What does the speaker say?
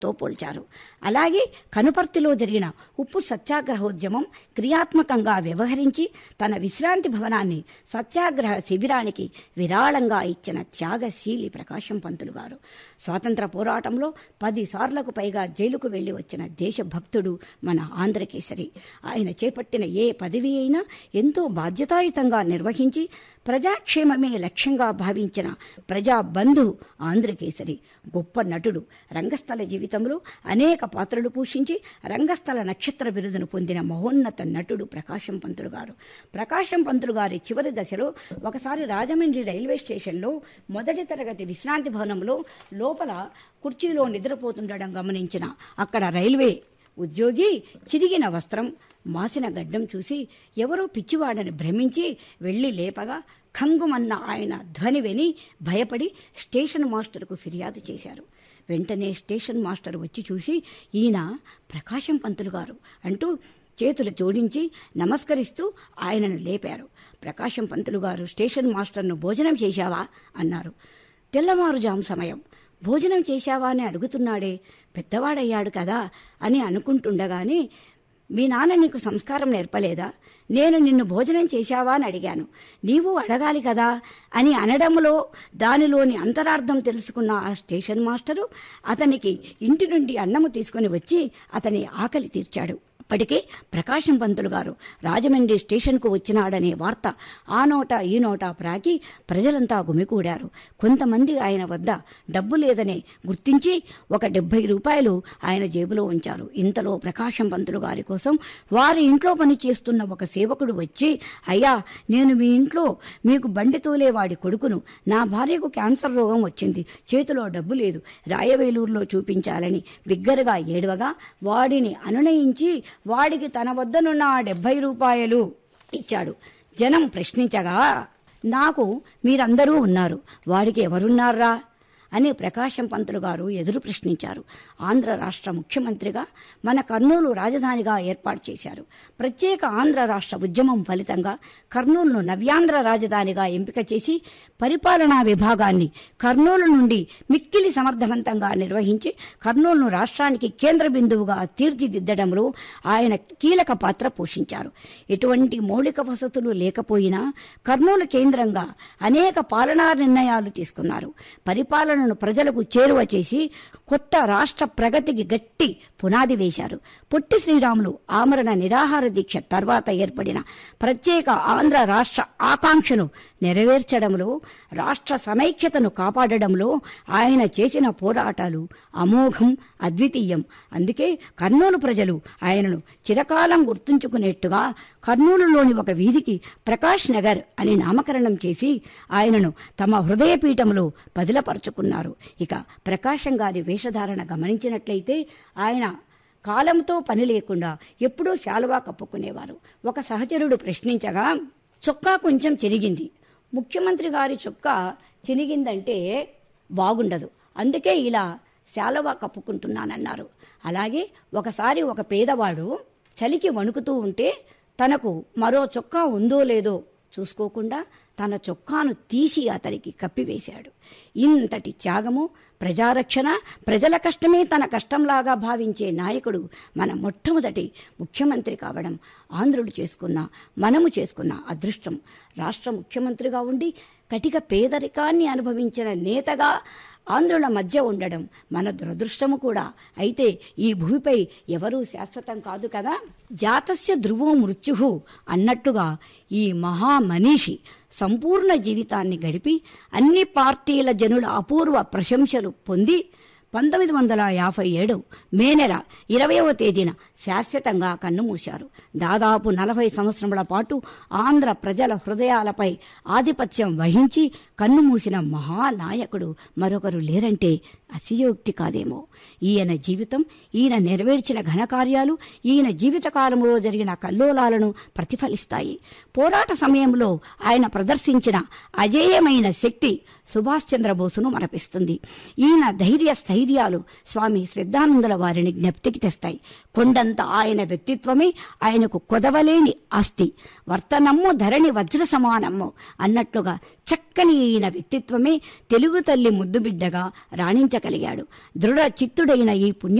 తో పోల్చారు అలాగే కనుపర్తిలో జరిగిన ఉప్పు సత్యాగ్రహోద్యమం క్రియాత్మకంగా వ్యవహరించి తన విశ్రాంతి భవనాన్ని సత్యాగ్రహ శిబిరానికి విరాళంగా ఇచ్చిన త్యాగశీలి ప్రకాశం పంతులు గారు స్వాతంత్ర పోరాటంలో పది సార్లకు పైగా జైలుకు వెళ్లి వచ్చిన దేశభక్తుడు మన ఆంధ్రకేసరి ఆయన చేపట్టిన ఏ పదవి అయినా ఎంతో బాధ్యతాయుతంగా నిర్వహించి ప్రజాక్షేమమే లక్ష్యంగా భావించిన ప్రజాబంధు ఆంధ్రకేసరి గొప్ప నటుడు రంగస్థల జీవితంలో అనేక పాత్రలు పోషించి రంగస్థల నక్షత్ర బిరుదును పొందిన మహోన్నత నటుడు ప్రకాశం పంతులు గారు ప్రకాశం పంతులు గారి చివరి దశలో ఒకసారి రాజమండ్రి రైల్వే స్టేషన్లో మొదటి తరగతి విశ్రాంతి భవనంలో లోపల కుర్చీలో నిద్రపోతుండడం గమనించిన అక్కడ రైల్వే ఉద్యోగి చిరిగిన వస్త్రం మాసిన గడ్డం చూసి ఎవరో పిచ్చివాడని భ్రమించి వెళ్లి లేపగా ఖంగుమన్న ఆయన ధ్వని విని భయపడి స్టేషన్ మాస్టర్కు ఫిర్యాదు చేశారు వెంటనే స్టేషన్ మాస్టర్ వచ్చి చూసి ఈయన ప్రకాశం పంతులు గారు అంటూ చేతులు జోడించి నమస్కరిస్తూ ఆయనను లేపారు ప్రకాశం పంతులు గారు స్టేషన్ మాస్టర్ను భోజనం చేశావా అన్నారు తెల్లవారుజాము సమయం భోజనం చేశావా అని అడుగుతున్నాడే పెద్దవాడయ్యాడు కదా అని అనుకుంటుండగానే మీ నాన్న నీకు సంస్కారం నేర్పలేదా నేను నిన్ను భోజనం చేశావా అని అడిగాను నీవు అడగాలి కదా అని అనడంలో దానిలోని అంతరార్థం తెలుసుకున్న ఆ స్టేషన్ మాస్టరు అతనికి ఇంటి నుండి అన్నము తీసుకుని వచ్చి అతని ఆకలి తీర్చాడు అప్పటికే ప్రకాశం పంతులు గారు రాజమండ్రి స్టేషన్కు వచ్చినాడనే వార్త ఆ నోట ఈ నోట ప్రాకి ప్రజలంతా గుమికూడారు కొంతమంది ఆయన వద్ద డబ్బు లేదనే గుర్తించి ఒక డెబ్బై రూపాయలు ఆయన జేబులో ఉంచారు ఇంతలో ప్రకాశం పంతులు గారి కోసం వారి ఇంట్లో పనిచేస్తున్న ఒక సేవకుడు వచ్చి అయ్యా నేను మీ ఇంట్లో మీకు బండి తోలేవాడి కొడుకును నా భార్యకు క్యాన్సర్ రోగం వచ్చింది చేతిలో డబ్బు లేదు రాయవేలూరులో చూపించాలని బిగ్గరగా ఏడవగా వాడిని అనునయించి వాడికి తన వద్దనున్న ఆ డెబ్బై రూపాయలు ఇచ్చాడు జనం ప్రశ్నించగా నాకు మీరందరూ ఉన్నారు వాడికి ఎవరున్నారా అని ప్రకాశం పంతులు గారు ఎదురు ప్రశ్నించారు ఆంధ్ర రాష్ట్ర ముఖ్యమంత్రిగా మన కర్నూలు రాజధానిగా ఏర్పాటు చేశారు ప్రత్యేక ఆంధ్ర రాష్ట్ర ఉద్యమం ఫలితంగా కర్నూలును నవ్యాంధ్ర రాజధానిగా ఎంపిక చేసి పరిపాలనా విభాగాన్ని కర్నూలు నుండి మిక్కిలి సమర్థవంతంగా నిర్వహించి కర్నూలును రాష్ట్రానికి కేంద్ర బిందువుగా తీర్చిదిద్దడంలో ఆయన కీలక పాత్ర పోషించారు ఎటువంటి మౌలిక వసతులు లేకపోయినా కర్నూలు కేంద్రంగా అనేక పాలనా నిర్ణయాలు తీసుకున్నారు పరిపాలనను ప్రజలకు చేరువ చేసి కొత్త రాష్ట్ర ప్రగతికి గట్టి పునాది వేశారు పొట్టి శ్రీరాములు ఆమరణ నిరాహార దీక్ష తర్వాత ఏర్పడిన ప్రత్యేక ఆంధ్ర రాష్ట్ర ఆకాంక్షను నెరవేర్చడంలో రాష్ట్ర సమైక్యతను కాపాడడంలో ఆయన చేసిన పోరాటాలు అమోఘం అద్వితీయం అందుకే కర్నూలు ప్రజలు ఆయనను చిరకాలం గుర్తుంచుకునేట్టుగా కర్నూలులోని ఒక వీధికి ప్రకాష్ నగర్ అని నామకరణం చేసి ఆయనను తమ హృదయపీఠంలో పదిలపరుచుకున్నారు ఇక ప్రకాశం గారి వేషధారణ గమనించినట్లయితే ఆయన కాలంతో పని లేకుండా ఎప్పుడూ శాలువా కప్పుకునేవారు ఒక సహచరుడు ప్రశ్నించగా చొక్కా కొంచెం చెరిగింది ముఖ్యమంత్రి గారి చొక్కా చినిగిందంటే బాగుండదు అందుకే ఇలా శాలువా కప్పుకుంటున్నానన్నారు అలాగే ఒకసారి ఒక పేదవాడు చలికి వణుకుతూ ఉంటే తనకు మరో చొక్కా ఉందో లేదో చూసుకోకుండా తన చొక్కాను తీసి అతనికి కప్పివేశాడు ఇంతటి త్యాగము ప్రజారక్షణ ప్రజల కష్టమే తన కష్టంలాగా భావించే నాయకుడు మన మొట్టమొదటి ముఖ్యమంత్రి కావడం ఆంధ్రులు చేసుకున్న మనము చేసుకున్న అదృష్టం రాష్ట్ర ముఖ్యమంత్రిగా ఉండి కటిక పేదరికాన్ని అనుభవించిన నేతగా ఆంధ్రుల మధ్య ఉండడం మన దురదృష్టము కూడా అయితే ఈ భూమిపై ఎవరూ శాశ్వతం కాదు కదా జాతస్య ధ్రువో మృత్యు అన్నట్టుగా ఈ మహామనీషి సంపూర్ణ జీవితాన్ని గడిపి అన్ని పార్టీల జనుల అపూర్వ ప్రశంసలు పొంది పంతొమ్మిది వందల యాభై ఏడు మే నెల ఇరవయవ తేదీన శాశ్వతంగా కన్నుమూశారు దాదాపు నలభై సంవత్సరముల పాటు ఆంధ్ర ప్రజల హృదయాలపై ఆధిపత్యం వహించి కన్నుమూసిన మహానాయకుడు మరొకరు లేరంటే అతియోక్తి కాదేమో ఈయన జీవితం ఈయన నెరవేర్చిన ఘనకార్యాలు ఈయన జీవితకాలంలో జరిగిన కల్లోలాలను ప్రతిఫలిస్తాయి పోరాట సమయంలో ఆయన ప్రదర్శించిన అజేయమైన శక్తి సుభాష్ చంద్రబోసును మరపిస్తుంది ఈయన ధైర్య స్థైర్యాలు స్వామి శ్రద్ధానందుల వారిని జ్ఞప్తికి తెస్తాయి కొండంత ఆయన వ్యక్తిత్వమే ఆయనకు కొదవలేని ఆస్తి వర్తనమ్ము ధరణి వజ్ర సమానమ్ము అన్నట్లుగా చక్కని ఈయన వ్యక్తిత్వమే తెలుగు తల్లి ముద్దుబిడ్డగా రాణించగలిగాడు దృఢ చిత్తుడైన ఈ పుణ్య